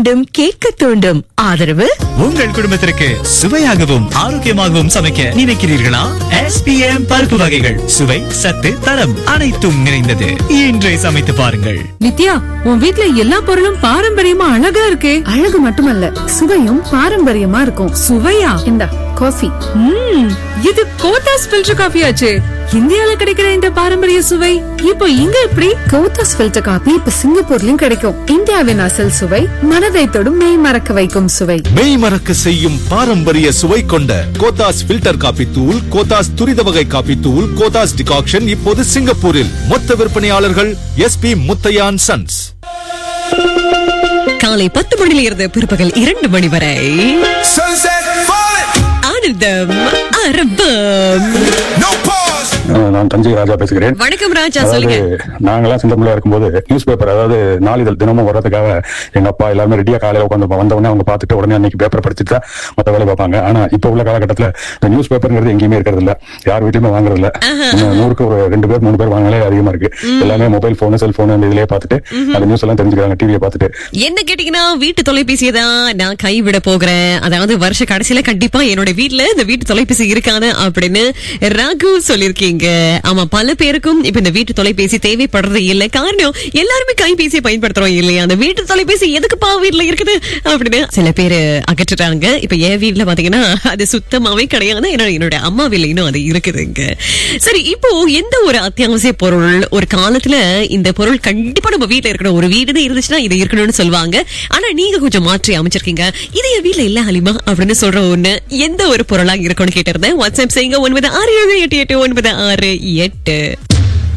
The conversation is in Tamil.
தூண்டும் கேட்க தூண்டும் ஆதரவு உங்கள் குடும்பத்திற்கு சுவையாகவும் ஆரோக்கியமாகவும் சமைக்க நினைக்கிறீர்களா எஸ்பிஎம் பருப்பு வகைகள் சுவை சத்து தரம் அனைத்தும் நிறைந்தது இன்றே சமைத்து பாருங்கள் நித்யா உன் வீட்ல எல்லா பொருளும் பாரம்பரியமா அழகா இருக்கே அழகு மட்டுமல்ல சுவையும் பாரம்பரியமா இருக்கும் சுவையா இந்த காஃபி ம் இது கோத்தாஸ் ஃபில்டர் காஃபி ஆச்சே இந்தியால கிடைக்கிற இந்த பாரம்பரிய சுவை இப்போ இங்க எப்படி கோத்தாஸ் ஃபில்டர் காபி இப்ப சிங்கப்பூர்லயும் கிடைக்கும் இந்தியாவின் அசல் சுவை மனதை தொடும் மெய் மறக்க வைக்கும் சுவை மெய் மறக்க செய்யும் பாரம்பரிய சுவை கொண்ட கோத்தாஸ் ஃபில்டர் காபி தூள் கோத்தாஸ் துரித வகை காபி தூள் கோத்தாஸ் டிகாக்ஷன் இப்போது சிங்கப்பூரில் மொத்த விற்பனையாளர்கள் எஸ்பி முத்தையான் சன்ஸ் காலை பத்து மணியில இருந்து பிற்பகல் இரண்டு மணி வரை Sunset falling, ஆனந்தம் அரபம் no pause. அஹ் நான் தஞ்சை ராஜா பேசுகிறேன் வணக்கம் ராஜா அதாவது சொல்லுங்க நாங்கெல்லாம் சின்ன பிள்ளையா இருக்கும்போது நியூஸ் பேப்பர் அதாவது நாளிதழ் தினமும் வர்றதுக்காக எங்க அப்பா எல்லாருமே ரெடியா காலையில உட்காந்து வந்த உடனே அவங்க பார்த்துட்டு உடனே அன்னைக்கு பேப்பர் படிச்சுட்டு தான் மத்த வேலை பார்ப்பாங்க ஆனா இப்ப உள்ள காலகட்டத்துல இந்த நியூஸ் பேப்பர்ங்கிறது எங்கேயுமே இருக்கிறது இல்ல யார் வீட்லயுமே வாங்குறது இல்ல இன்னும் நூறுக்கு ஒரு ரெண்டு பேர் மூணு பேர் வாங்கினாலே அதிகமா இருக்கு எல்லாமே மொபைல் போன் செல்போன் அந்த இதுலயே பார்த்துட்டு அந்த நியூஸ் எல்லாம் தெரிஞ்சுக்கிறாங்க டிவியை பார்த்துட்டு என்ன கேட்டீங்கன்னா வீட்டு தொலைபேசியை தான் நான் கைவிட போகிறேன் அதாவது வருஷ கடைசியில கண்டிப்பா என்னோட வீட்ல இந்த வீட்டு தொலைபேசி இருக்காது அப்படின்னு ரகு சொல்லிருக்கீங்க ஆமா பல பேருக்கும் இப்ப இந்த வீட்டு தொலைபேசி தேவைப்படுறது இல்ல காரணம் எல்லாருமே கைபேசியை பயன்படுத்துறோம் இல்லையா அந்த வீட்டு தொலைபேசி எதுக்குப்பா வீட்ல இருக்குது அப்படின்னு சில பேர் அகற்றுறாங்க இப்ப என் வீட்ல பாத்தீங்கன்னா அது சுத்தமாவே கிடையாது ஏன்னா என்னோட அம்மா வீட்ல இன்னும் அது இருக்குதுங்க சரி இப்போ எந்த ஒரு அத்தியாவசிய பொருள் ஒரு காலத்துல இந்த பொருள் கண்டிப்பா நம்ம வீட்ல இருக்கணும் ஒரு வீடுன்னு இருந்துச்சுன்னா இது இருக்கணும்னு சொல்லுவாங்க ஆனா நீங்க கொஞ்சம் மாற்றி அமைச்சிருக்கீங்க இது என் வீட்ல இல்ல ஹலிமா அப்படின்னு சொல்ற ஒண்ணு எந்த ஒரு பொருளா இருக்கும்னு கேட்டிருந்தேன் வாட்ஸ்அப் செய்யுங்க ஒன்பது ஆறு ஏழு எட்டு எட்டு ஒன்பது ஆறு எட்டு